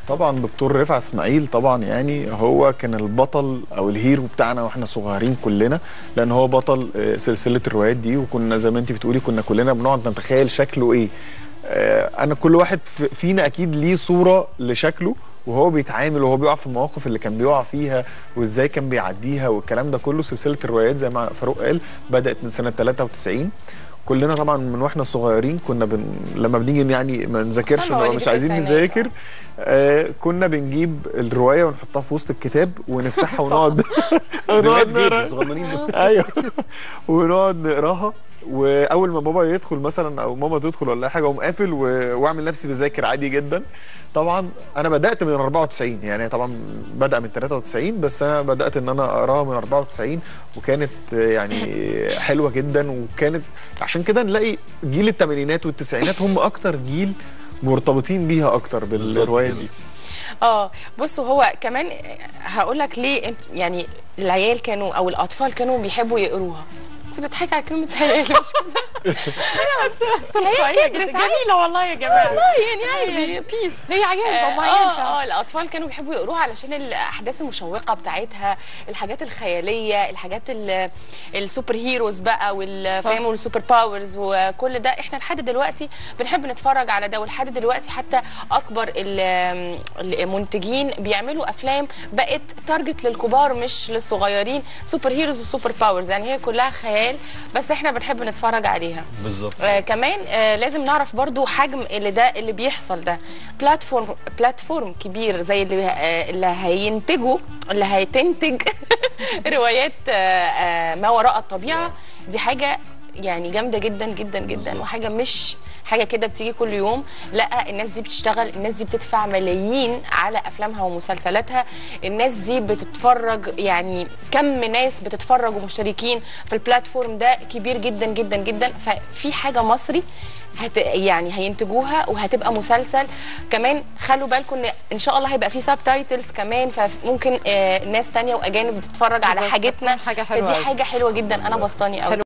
طبعا دكتور رفعت اسماعيل طبعا يعني هو كان البطل او الهيرو بتاعنا واحنا صغيرين كلنا لان هو بطل آه، سلسله الروايات دي وكنا زي ما انت بتقولي كنا كلنا بنقعد نتخيل شكله ايه آه، انا كل واحد في- فينا اكيد ليه صوره لشكله وهو بيتعامل وهو بيقع في المواقف اللي كان بيقع فيها وازاي كان بيعديها والكلام ده كله سلسله الروايات زي ما فاروق قال بدات من سنه 93 كلنا طبعا من واحنا صغيرين كنا بن... لما بنيجي يعني ما نذاكرش خصوصاً ونبقى مواليد مش عايزين التسعينات، نذاكر آه كنا بنجيب الروايه ونحطها في وسط الكتاب ونفتحها ونقعد ونقعد بجد نقرا صغننين دول. ايوه ونقعد نقراها واول ما بابا يدخل مثلا او ماما تدخل ولا أي حاجه اقوم قافل و- واعمل نفسي بذاكر عادي جدا طبعا انا بدات من 94 يعني طبعا بدا من 93 بس انا بدات ان انا اقراها من 94 وكانت يعني حلوه جدا وكانت عشان كده نلاقي جيل الثمانينات والتسعينات هم اكتر جيل مرتبطين بيها اكتر بالروايه كده. دي اه بصوا هو كمان هقول لك ليه انت- يعني العيال كانوا او الاطفال كانوا بيحبوا يقروها انت بتضحكي على كلمه عيال مش كده هي كبرت جميله والله يا جماعه والله يعني عادي بيس هي عيال هم اه عيال فعلا. اه الاطفال كانوا بيحبوا يقروها علشان الاحداث المشوقه بتاعتها الحاجات الخياليه الحاجات ال- السوبر هيروز بقى والفاهم والسوبر باورز وكل ده احنا لحد دلوقتي بنحب نتفرج على ده ولحد دلوقتي حتى اكبر ال- المنتجين بيعملوا افلام بقت تارجت للكبار مش للصغيرين سوبر هيروز وسوبر باورز يعني هي كلها خيال بس احنا بنحب نتفرج عليها بالظبط آه كمان آه لازم نعرف برضو حجم اللي ده اللي بيحصل ده بلاتفورم بلاتفورم كبير زي اللي آه اللي هينتجوا اللي هيتنتج روايات آه آه ما وراء الطبيعه دي حاجه يعني جامده جدا جدا جدا بالظبط. وحاجه مش حاجه كده بتيجي كل يوم لا الناس دي بتشتغل الناس دي بتدفع ملايين على افلامها ومسلسلاتها الناس دي بتتفرج يعني كم ناس بتتفرج ومشتركين في البلاتفورم ده كبير جدا جدا جدا ففي حاجه مصري هت يعني هينتجوها وهتبقى مسلسل كمان خلوا بالكم ان ان شاء الله هيبقى في سب تايتلز كمان فممكن آه ناس تانية واجانب بتتفرج على بالظبط، حاجتنا هتكون حاجة حلوة فدي أوي. حاجه حلوه جدا انا بسطاني قوي